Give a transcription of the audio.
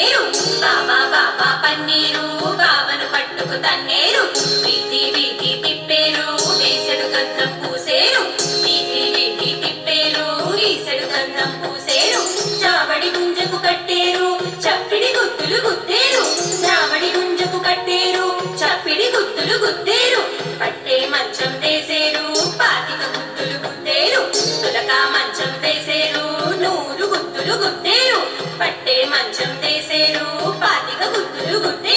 తన్నేరు బాబా బాబా పన్నీరు బావను పట్టుకు తన్నేరు వీధి వీధి తిప్పేరు వేసెడు గంధం పూసేరు వీధి వీధి తిప్పేరు వీసెడు గంధం పూసేరు చావడి గుంజకు కట్టేరు చప్పిడి గుత్తులు గుద్దేరు చావడి గుంజకు కట్టేరు చప్పిడి గుత్తులు గుద్దేరు పట్టే మంచం వేసేరు పాతిక గుత్తులు గుద్దేరు తులక మంచం వేసేరు నూరు గుత్తులు గుద్దేరు పట్టే మంచం వేసేరు పాతిక గుత్తులు గుద్దేరు